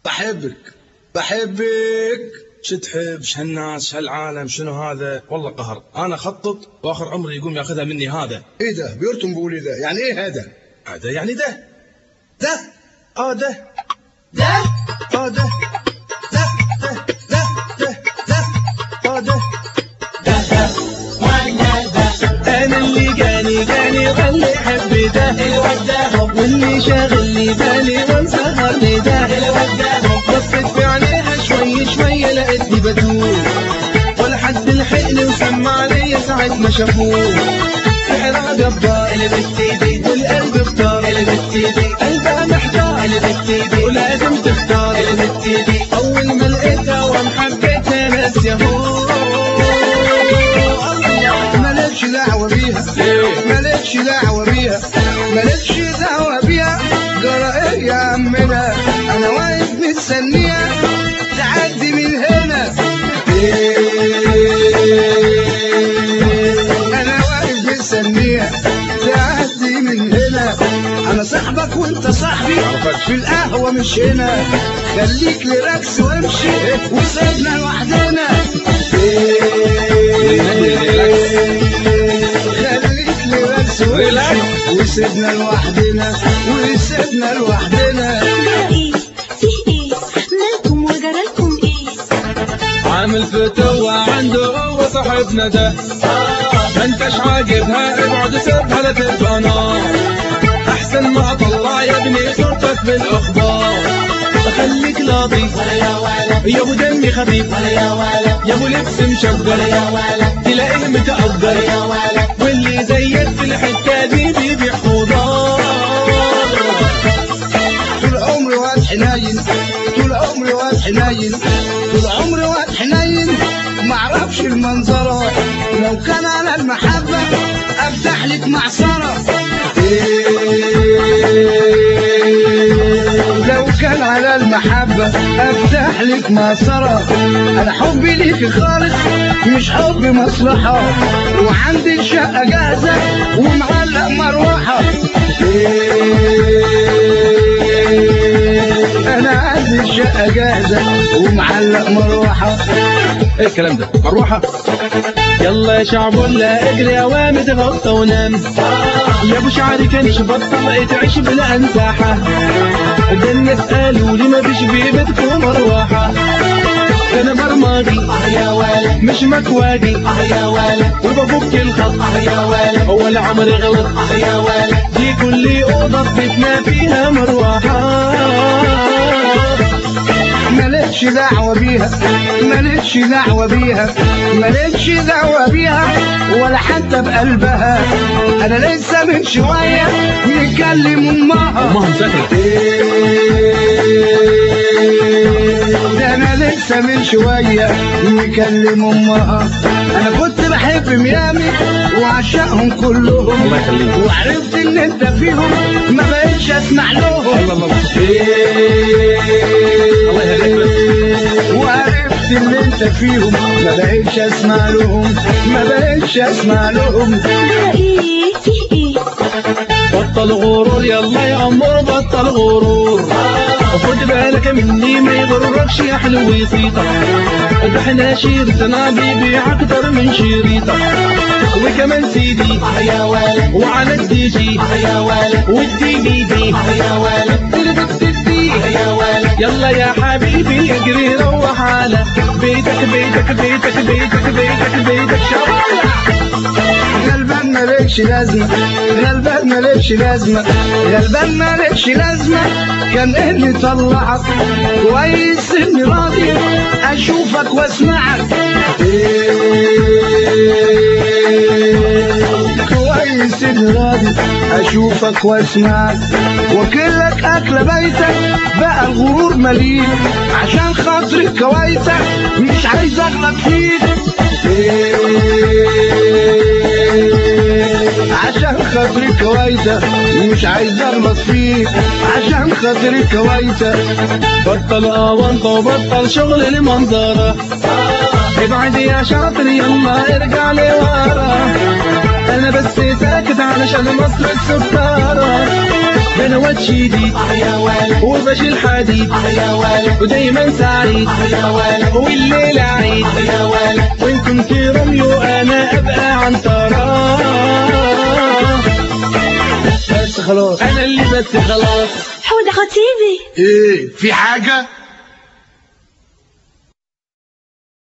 بحبك بحبك شو تحب شو هالناس شو هالعالم شنو هذا والله قهر انا اخطط واخر عمري يقوم ياخذها مني هذا ايه ده بيرتم بيقول ايه ده يعني ايه هذا هذا يعني ده ده اه ده ده اه ده ده ده ده ده ده اه ده انا اللي جاني جاني غلي حبي ده الواد ده واللي شاغل لي بالي وانسهرني ده الواد ده بصيت في عينيها شوي شوي لقيتني بتوه ولا حد لحقني وسمع لي ساعة ما شافوه سحرها جبار اللي بتيجي والقلب اختار اللي بتيجي قلبها محتار اللي بتيجي ولازم تختار اللي بتيجي اول ما لقيتها وام حبيتها بس يا هو مالكش دعوة بيها مالكش دعوة بيها مالكش دعوة بيها جرى ايه يا عمنا انا واقف مستنية تعدي من هنا انا واقف مستنية تعدي من هنا انا صاحبك وانت صاحبي في القهوة مش هنا خليك لركس وامشي وسيبنا لوحدنا خليك لركس وامشي وسيبنا لوحدنا وسيبنا لوحدنا ايه فيه ايه مالكم وجرالكم ايه عامل فتوة عنده هو صاحبنا ده ما انتش عاجبها ابعد سيبها لا تبقى نار احسن ما اطلع يا ابني صورتك بالاخبار خليك لطيف ولا يا ولا يا ابو دمي خفيف ولا يا ولا يا ابو لبس مشجر ولا يا ولا تلاقيه ولا متأجر يا ولا واللي زيك في الحتة دي بيبيع خضار طول عمري واد حنين طول عمري واد حنين طول عمري واد حنين معرفش المنظرة لو كان على المحبة افتح لك معصرة لو كان على المحبة افتح لك معصرة انا حبي ليك خالص مش حب مصلحة وعندي الشقة جاهزة ومعلق مروحة انا عندي الشقة جاهزة ومعلق مروحة ايه الكلام ده مروحة يلا يا شعب ولا اجري اوامر تغطى ونام يا ابو شعري كان بطل تعيش بلا انساحة ده الناس قالوا لي ما فيش بيبتكم مروحة انا برمجي اه يا ولا مش مكواجي اه يا ولا وبفك الخط اه يا ولا هو العمر غلط اه يا ولا دي كل اوضه في بيتنا فيها مروحه مالكش دعوة بيها مالكش دعوة بيها مالكش دعوة بيها ولا حتى بقلبها انا لسه من شوية نكلم امها امها مسافره ده انا لسه من شوية نكلم امها انا كنت بحب ميامي وعشقهم كلهم الله يخليك. وعرفت ان انت فيهم ما بقتش اسمع لهم الله الله الله يهديك وعرفت ان انت فيهم ما بقتش اسمع لهم ما بقتش اسمع لهم ايه فيه ايه بطل غرور يلا يا امور بطل غرور خد بالك مني ما يغركش يا حلو يصيطك ده احنا شيرتنا بيبيع اكتر من شريطك وكمان سيدي اه يا ولا وعلى الدي جي اه يا ولا والدي بي دي اه يا ولا تلبس تدي اه يا ولا يلا يا حبيبي اجري روح على بيتك بيتك بيتك بيتك بيتك بيتك شوالع غلبان مالكش لازمة غلبان مالكش لازمة غلبان مالكش لازمة كان ايه اللي طلعك كويس اني راضي اشوفك واسمعك كويس اني راضي اشوفك واسمعك واكلك اكل بيتك بقى الغرور مليك عشان خاطر كويتك مش عايز اغلط فيك عشان خاطري كويسة مش عايز اغلط فيك عشان خاطري كويسة بطل اونطه وبطل شغل المنظرة ابعد يا شاطر يلا ارجع لورا انا بس ساكت علشان مصر السكارة ده انا واد شديد اه يا ولد وبشيل حديد اه يا ولد ودايما سعيد اه يا ولد والليلة عيد اه يا ولد وان كنت روميو انا ابقى عنترة بس خلاص انا اللي بس خلاص حودة خطيبي ايه في حاجة